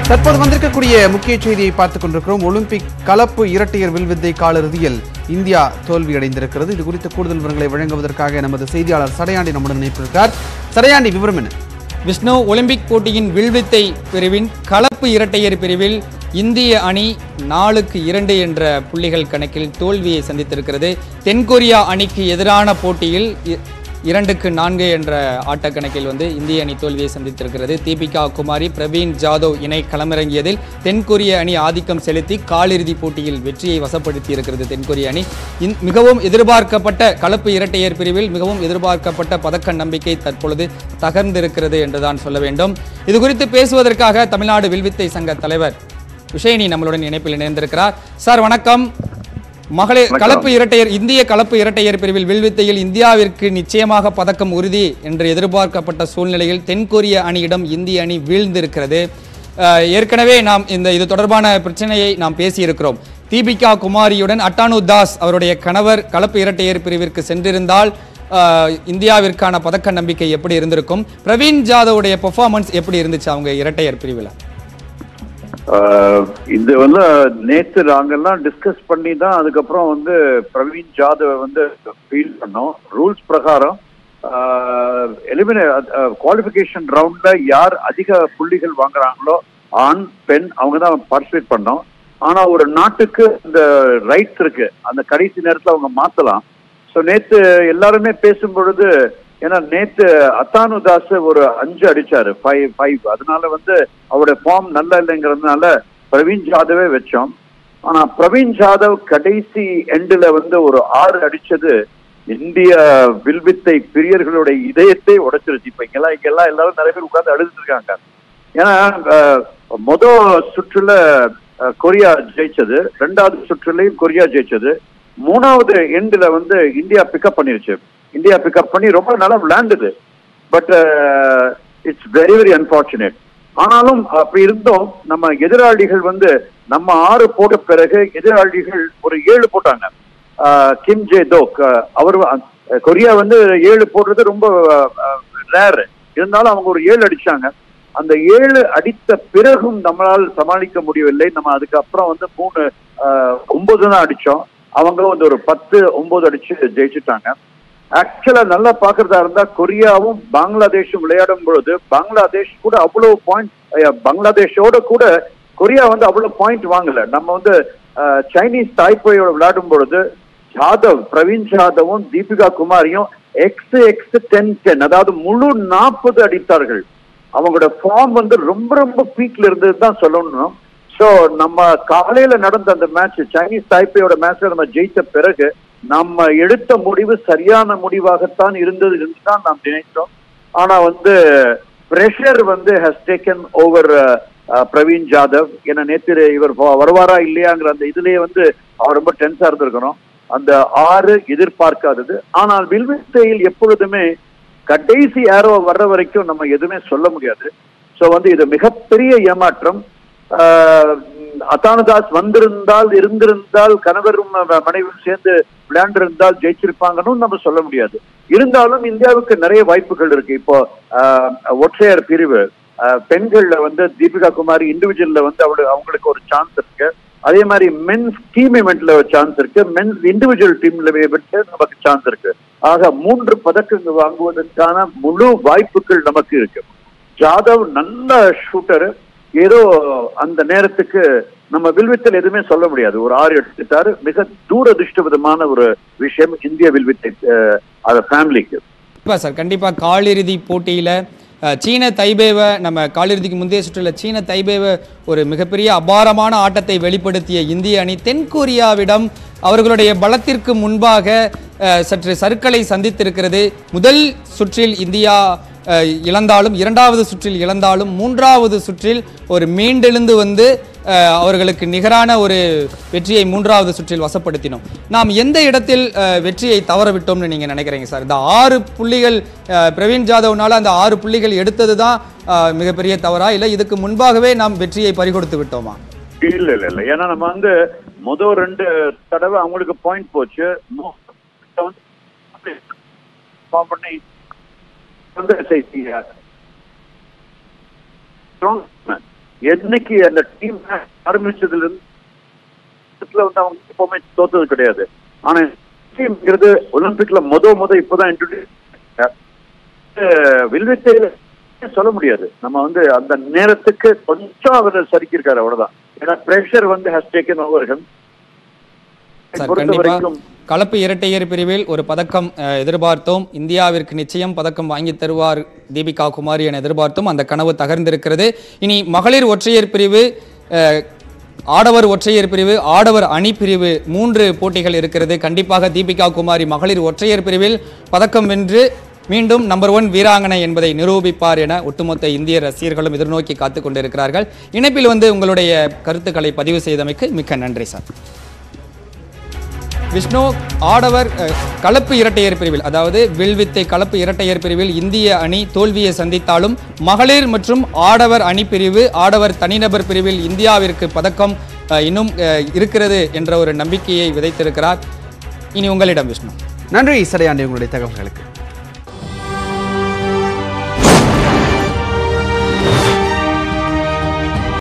தற்போது வந்திருக்கக்கூடிய முக்கிய செய்தியை பார்த்துக் கொண்டிருக்கிறோம் ஒலிம்பிக் கலப்பு இரட்டையர் வில்வித்தை காலிறுதியில் இந்தியா தோல்வியடைந்திருக்கிறது இது குறித்த கூடுதல் விவரங்களை வழங்குவதற்காக நமது செய்தியாளர் சடையாண்டி நம்முடன் இணைப்பிருக்கிறார் சடையாண்டி விவரம் என்ன விஷ்ணு ஒலிம்பிக் போட்டியின் வில்வித்தை பிரிவின் கலப்பு இரட்டையர் பிரிவில் இந்திய அணி நாலுக்கு இரண்டு என்ற புள்ளிகள் கணக்கில் தோல்வியை சந்தித்திருக்கிறது தென்கொரியா அணிக்கு எதிரான போட்டியில் இ- இரண்டுக்கு நான்கு என்ற ஆட்டக்கணக்கில் வந்து இந்திய அணி தோல்வியை சந்தித்திருக்கிறது தீபிகா குமாரி பிரவீன் ஜாதவ் இணை களமிறங்கியதில் தென்கொரிய அணி ஆதிக்கம் செலுத்தி காலிறுதி போட்டியில் வெற்றியை வசப்படுத்தி இருக்கிறது தென்கொரிய அணி இந்- மிகவும் எதிர்பார்க்கப்பட்ட கலப்பு இரட்டையர் பிரிவில் மிகவும் எதிர்பார்க்கப்பட்ட பதக்க நம்பிக்கை தற்பொழுது தகர்ந்திருக்கிறது என்றுதான் சொல்ல வேண்டும் இது குறித்து பேசுவதற்காக தமிழ்நாடு வில்வித்தை சங்க தலைவர் விஷயனி நம்மளுடன் இணைப்பில் இணைந்திருக்கிறார் சார் வணக்கம் மகளிர் கலப்பு இரட்டையர் இந்திய கலப்பு இரட்டையர் பிரிவில் வில்வித்தையில் இந்தியாவிற்கு நிச்சயமாக பதக்கம் உறுதி என்று எதிர்பார்க்கப்பட்ட சூழ்நிலையில் தென்கொரிய அணியிடம் இந்திய அணி வீழ்ந்திருக்கிறது அஹ், ஏற்கனவே நாம் இந்த இது தொடர்பான பிரச்சனையை நாம் பேசியிருக்கிறோம் தீபிகா குமாரியுடன் அட்டானு தாஸ் அவருடைய கணவர் கலப்பு இரட்டையர் பிரிவிற்கு சென்றிருந்தால் அஹ், இந்தியாவிற்கான பதக்க நம்பிக்கை எப்படி இருந்திருக்கும் பிரவீன் ஜாதவுடைய பெர்ஃபார்மன்ஸ் எப்படி இருந்துச்சு அவங்க இரட்டையர் பிரிவில் ஆஹ் இது வந்து நேத்து நாங்கெல்லாம் டிஸ்கஸ் பண்ணி தான் அதுக்கப்புறம் வந்து பிரவீன் ஜாதவ் வந்து ஃபீல் பண்ணோம் ரூல்ஸ் பிரகாரம் எலிமினே குவாலிஃபிகேஷன் ரவுண்ட்ல யார் அதிக புள்ளிகள் வாங்குறாங்களோ ஆண் பெண் அவங்க தான் பார்ட்டிசிபேட் பண்ணோம் ஆனா ஒரு நாட்டுக்கு இந்த ரைட்ஸ் இருக்கு அந்த கடைசி நேரத்துல அவங்க மாத்தலாம் ஸோ நேத்து எல்லாருமே பேசும் பொழுது ஏன்னா நேத்து அத்தானு தாஸ் ஒரு அஞ்சு அடிச்சாரு ஃபைவ் ஃபைவ் அதனால வந்து அவருடைய ஃபார்ம் நல்லா இல்லைங்கிறதுனால பிரவீன் ஜாதவே வச்சோம் ஆனா பிரவீன் ஜாதவ் கடைசி எண்டுல வந்து ஒரு ஆறு அடிச்சது இந்திய வில்வித்தை பிரியர்களுடைய இதயத்தை உடைச்சிருச்சு இப்ப இங்கெல்லாம் இங்கெல்லாம் எல்லாரும் நிறைய பேர் உட்கார்ந்து அழுதுட்டு இருக்காங்க ஏன்னா அஹ், மொத சுற்றுல அஹ், கொரியா ஜெயிச்சது ரெண்டாவது சுற்றுலையும் கொரியா ஜெயிச்சது மூணாவது எண்டுல வந்து இந்தியா பிக்கப் பண்ணிருச்சு இந்தியா பிக்கப் பண்ணி ரொம்ப நல்லா விளையாண்டுது but it's very very unfortunate ஆனாலும் அப்படி இருந்தும் நம்ம எதிராளிகள் வந்து நம்ம ஆறு போட்ட பிறகு எதிராளிகள் ஒரு ஏழு போட்டாங்க அஹ், கிம் ஜே தோக் அஹ், அவர் வ- அஹ், கொரியா வந்து ஏழு போடுறது ரொம்ப ரேர் இருந்தாலும் அவங்க ஒரு ஏழு அடிச்சாங்க அந்த ஏழு அடித்த பிறகும் நம்மளால் சமாளிக்க முடியவில்லை நம்ம அதுக்கப்புறம் வந்து மூணு அஹ், ஒன்பது தான் அடிச்சோம் அவங்க வந்து ஒரு பத்து ஒன்பது அடிச்சு ஜெயிச்சுட்டாங்க ஆக்சுவலா நல்லா பாக்குறதா இருந்தா கொரியாவும் பங்களாதேஷும் விளையாடும் பொழுது பங்களாதேஷ் கூட அவ்வளவு பாயிண்ட் பங்களாதேஷோட கூட கொரியா வந்து அவ்வளவு பாயிண்ட் வாங்கல நம்ம வந்து அஹ், சைனீஸ் தாய்ப்பையோட விளையாடும் பொழுது ஜாதவ் பிரவீன் ஜாதவும் தீபிகா குமாரியும் எக்ஸ் எக்ஸ் டென் டென் அதாவது முழு நாற்பது அடித்தார்கள் அவங்களோட ஃபார்ம் வந்து ரொம்ப ரொம்ப பீக்ல இருந்தது தான் சொல்லணும் ஸோ நம்ம காலையில நடந்த அந்த மேட்ச் சைனீஸ் தாய்ப்பையோட மேட்ச்ல நம்ம ஜெயித்த பிறகு நம்ம எடுத்த முடிவு சரியான முடிவாகத்தான் இருந்தது என்று தான் நாம் நினைத்தோம் ஆனா வந்து பிரஷர் வந்து has taken over Praveen Jadhav ஏன்னா நேத்து இவர் வ- வருவாரா இல்லையாங்கிற அந்த இதுலயே வந்து அவர் ரொம்ப டென்ஸா இருந்திருக்கணும் அந்த ஆறு எதிர்பார்க்காதது ஆனால் வில்வித்தையில் எப்பொழுதுமே கடைசி ஏரோ வர்ற வரைக்கும் நம்ம எதுவுமே சொல்ல முடியாது சோ வந்து இது மிகப்பெரிய ஏமாற்றம் ஆஹ் அத்தானுதாஸ் வந்திருந்தால் இருந்திருந்தால் கணவரும் ம- மனைவியும் சேர்ந்து விளையாண்டிருந்தால் ஜெயிச்சிருப்பாங்கன்னு நம்ம சொல்ல முடியாது இருந்தாலும் இந்தியாவுக்கு நிறைய வாய்ப்புகள் இருக்கு இப்போ ஆஹ், ஒற்றையர் பிரிவு ஆஹ், பெண்கள்ல வந்து தீபிகா குமாரி இண்டிவிஜுவல்ல வந்து அவளு அவங்களுக்கு ஒரு சான்ஸ் இருக்கு அதே மாதிரி மென்ஸ் டீம் இவெண்ட்ல ஒரு சான்ஸ் இருக்கு மென்ஸ் இண்டிவிஜுவல் டீம்ல விட்டு நமக்கு சான்ஸ் இருக்கு ஆக மூன்று பதக்கங்கள் வாங்குவதற்கான முழு வாய்ப்புகள் நமக்கு இருக்கு ஜாதவ் நல்ல ஷூட்டர் ஏதோ அந்த நேரத்துக்கு நம்ம வில்வித்தல் எதுவுமே சொல்ல முடியாது ஒரு ஆறு எடுத்துட்டாரு மிக தூரதிருஷ்டவிதமான ஒரு விஷயம் இந்திய வில்வித்தை அஹ், அது ஃபேமிலிக்கு கண்டிப்பா சார் கண்டிப்பா காலிறுதி போட்டியில அஹ், சீன தைபேவை நம்ம காலிறுதிக்கு முந்தைய சுற்றுல சீன தைபேவை ஒரு மிகப்பெரிய அபாரமான ஆட்டத்தை வெளிப்படுத்திய இந்திய அணி தென்கொரியாவிடம் அவர்களுடைய பலத்திற்கு முன்பாக அஹ், சற்று சறுக்கலை சந்தித்திருக்கிறது முதல் சுற்றில் இந்தியா அஹ், இழந்தாலும் இரண்டாவது சுற்றில் இழந்தாலும் மூன்றாவது சுற்றில் ஒரு மீண்டெழுந்து வந்து அஹ், அவர்களுக்கு நிகரான ஒரு வெற்றியை மூன்றாவது சுற்றில் வசப்படுத்தினோம் நாம் எந்த இடத்தில் அஹ், வெற்றியை தவற விட்டோம்னு நீங்க நினைக்கிறீங்க சார் இந்த ஆறு புள்ளிகள் அஹ், பிரவீன் ஜாதவ்னால அந்த ஆறு புள்ளிகள் எடுத்தது தான் மிகப்பெரிய தவறா இல்லை இதுக்கு முன்பாகவே நாம் வெற்றியை பறிகொடுத்து விட்டோமா இல்ல இல்ல இல்ல ஏன்னா நம்ம வந்து முதல் ரெண்டு தடவை அவங்களுக்கு பாயிண்ட் போச்சு மு- வந்து form பண்ணி வந்து சரி, strong man. என்னைக்கு அந்த டீம் ஆரம்பிச்சதுல இருந்து இதுல வந்து அவங்க எப்பவுமே தோத்தது கிடையாது ஆனா டீம்ங்கிறது ஒலிம்பிக்ல முத முத இப்பதான் இன்ட்ரோடியூஸ் வில்வித்தையில சொல்ல முடியாது நம்ம வந்து அந்த நேரத்துக்கு கொஞ்சம் அவர் சறுக்கியிருக்காரு அவ்வளவுதான் ஏன்னா பிரஷர் வந்து has taken over him sir பொறுத்த கண்டிப்பா வரைக்கும் கலப்பு இரட்டையர் பிரிவில் ஒரு பதக்கம் அஹ், எதிர்பார்த்தோம் இந்தியாவிற்கு நிச்சயம் பதக்கம் வாங்கி தருவார் தீபிகா குமாரி என எதிர்பார்த்தோம் அந்த கனவு தகர்ந்திருக்கிறது இனி மகளிர் ஒற்றையர் பிரிவு அஹ், ஆடவர் ஒற்றையர் பிரிவு ஆடவர் அணி பிரிவு மூன்று போட்டிகள் இருக்கிறது கண்டிப்பாக தீபிகா குமாரி மகளிர் ஒற்றையர் பிரிவில் பதக்கம் வென்று மீண்டும் நம்பர் ஒன் வீராங்கனை என்பதை நிரூபிப்பார் என ஒட்டுமொத்த இந்திய ரசிகர்களும் எதிர்நோக்கி காத்துக் கொண்டிருக்கிறார்கள் இணைப்பில் வந்து உங்களுடைய கருத்துக்களை பதிவு செய்தமைக்கு மிக்க நன்றி சார் விஷ்ணு ஆடவர் அஹ், கலப்பு இரட்டையர் பிரிவில் அதாவது வில்வித்தை கலப்பு இரட்டையர் பிரிவில் இந்திய அணி தோல்வியை சந்தித்தாலும் மகளிர் மற்றும் ஆடவர் அணி பிரிவு ஆடவர் தனிநபர் பிரிவில் இந்தியாவிற்கு பதக்கம் அஹ், இன்னும் அஹ், இருக்கிறது என்ற ஒரு நம்பிக்கையை விதைத்திருக்கிறார் இனி உங்களிடம் விஷ்ணு நன்றி சடையாண்டி உங்களுடைய தகவல்களுக்கு